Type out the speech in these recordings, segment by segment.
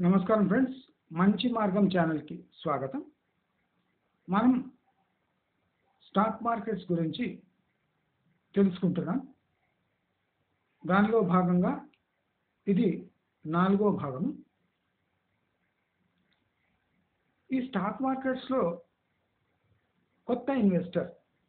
నమస్కారం ఫ్రెండ్స్ మంచి మార్గం ఛానల్కి స్వాగతం మనం స్టాక్ మార్కెట్స్ గురించి తెలుసుకుంటున్నాం దానిలో భాగంగా ఇది నాలుగో భాగం ఈ స్టాక్ మార్కెట్స్లో కొత్త ఇన్వెస్టర్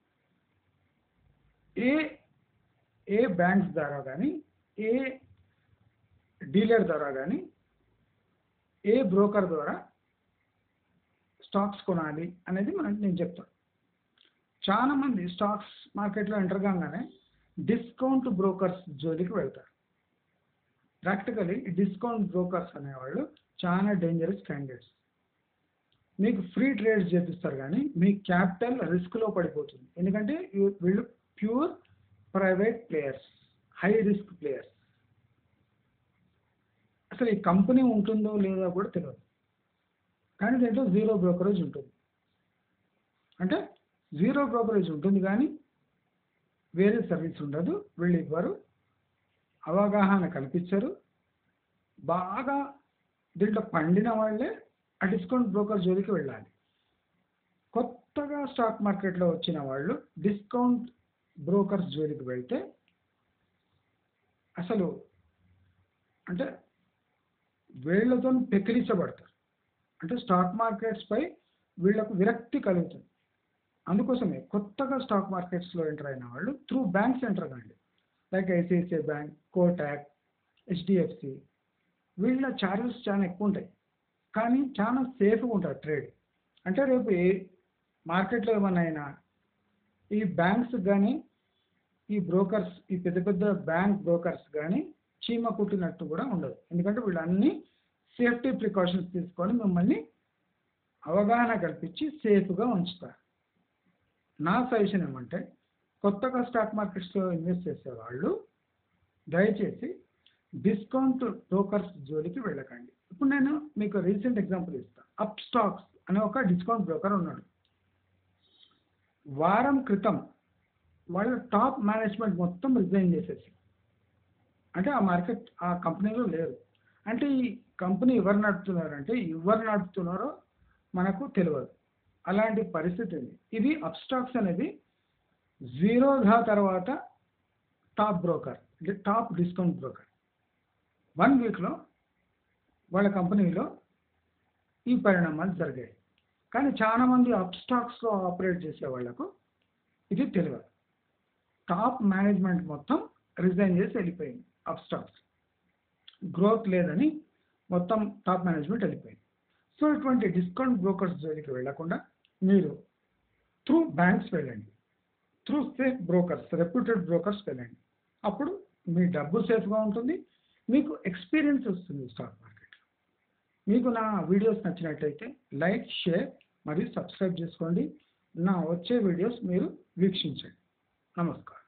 ఏ ఏ బ్యాంక్స్ ద్వారా కానీ ఏ డీలర్ ద్వారా కానీ ఏ బ్రోకర్ ద్వారా స్టాక్స్ కొనాలి అనేది మనం నేను చెప్తాను చాలా మంది స్టాక్స్ మార్కెట్లో ఎంటర్ కాగానే డిస్కౌంట్ బ్రోకర్స్ జోలికి వెళ్తారు ప్రాక్టికలీ డిస్కౌంట్ బ్రోకర్స్ అనేవాళ్ళు చాలా డేంజరస్ క్యాండిడేట్స్ మీకు ఫ్రీ ట్రేడ్స్ చేపిస్తారు కానీ మీ క్యాపిటల్ రిస్క్లో పడిపోతుంది ఎందుకంటే ఇవి- వీళ్ళు pure private players high risk players అసలు ఈ కంపెనీ ఉంటుందో లేదో కూడా తెలియదు కానీ దీంట్లో జీరో బ్రోకరేజ్ ఉంటుంది అంటే జీరో బ్రోకరేజ్ ఉంటుంది కానీ వేరే సర్వీస్ ఉండదు వీళ్ళు ఇవ్వరు అవగాహన కల్పించరు బాగా దీంట్లో పండిన వాళ్ళే ఆ డిస్కౌంట్ బ్రోకర్ జోలికి వెళ్ళాలి కొత్తగా స్టాక్ మార్కెట్లో వచ్చిన వాళ్ళు డిస్కౌంట్ బ్రోకర్స్ జోలికి వెళ్తే అసలు అంటే వీళ్ళతో పెకిలించబడతారు అంటే స్టాక్ మార్కెట్స్ పై వీళ్ళకు విరక్తి కలుగుతుంది అందుకోసమే కొత్తగా స్టాక్ మార్కెట్స్లో ఎంటర్ అయిన వాళ్ళు త్రూ బ్యాంక్స్ ఎంటర్ కండి like ICICI bank Kotak HDFC వీళ్ళ ఛార్జెస్ చాలా ఎక్కువ ఉంటాయి కానీ చాలా సేఫ్గా ఉంటుంది ట్రేడ్ అంటే రేపు ఏ మార్కెట్లో ఏమన్నా అయినా ఈ బ్యాంక్స్ కానీ ఈ బ్రోకర్స్ ఈ పెద్ద పెద్ద బ్యాంక్ బ్రోకర్స్ కానీ చీమ కుట్టినట్టు కూడా ఉండదు ఎందుకంటే వీళ్ళు అన్ని సేఫ్టీ ప్రికాషన్స్ తీసుకొని మిమ్మల్ని అవగాహన కల్పించి సేఫ్గా ఉంచుతారు నా సజెషన్ ఏమంటే కొత్తగా స్టాక్ మార్కెట్స్లో ఇన్వెస్ట్ చేసే వాళ్ళు దయచేసి డిస్కౌంట్ బ్రోకర్స్ జోలికి వెళ్ళకండి ఇప్పుడు నేను మీకు రీసెంట్ ఎగ్జాంపుల్ ఇస్తాను అప్ స్టాక్స్ అనే ఒక డిస్కౌంట్ బ్రోకర్ ఉన్నాడు వారం క్రితం వాళ్ళ టాప్ మేనేజ్మెంట్ మొత్తం రిజైన్ చేసేసి అంటే ఆ మార్కెట్ ఆ కంపెనీలో లేరు అంటే ఈ కంపెనీ ఎవరు నడుపుతున్నారంటే ఎవరు నడుపుతున్నారో మనకు తెలియదు అలాంటి పరిస్థితి ఉంది ఇది అప్స్టాక్స్ అనేది జీరోగా తర్వాత టాప్ బ్రోకర్ అంటే టాప్ డిస్కౌంట్ బ్రోకర్ వన్ వీక్లో వాళ్ళ కంపెనీలో ఈ పరిణామాలు జరిగాయి కానీ చాలామంది అప్స్టాక్స్లో ఆపరేట్ చేసే వాళ్ళకు ఇది తెలియదు టాప్ మేనేజ్మెంట్ మొత్తం రిజైన్ చేసి వెళ్ళిపోయింది అప్స్టాక్స్ గ్రోత్ లేదని మొత్తం టాప్ మేనేజ్మెంట్ వెళ్ళిపోయింది సో ఇటువంటి డిస్కౌంట్ బ్రోకర్స్ జోలికి వెళ్లకుండా మీరు త్రూ బ్యాంక్స్ వెళ్ళండి through safe brokers reputed brokers వెళ్ళండి అప్పుడు మీ డబ్బు సేఫ్గా ఉంటుంది మీకు ఎక్స్పీరియన్స్ వస్తుంది స్టాక్ మార్కెట్లో మీకు నా వీడియోస్ నచ్చినట్లయితే లైక్ షేర్ మరియు సబ్స్క్రైబ్ చేసుకోండి నా వచ్చే వీడియోస్ మీరు వీక్షించండి నమస్కారం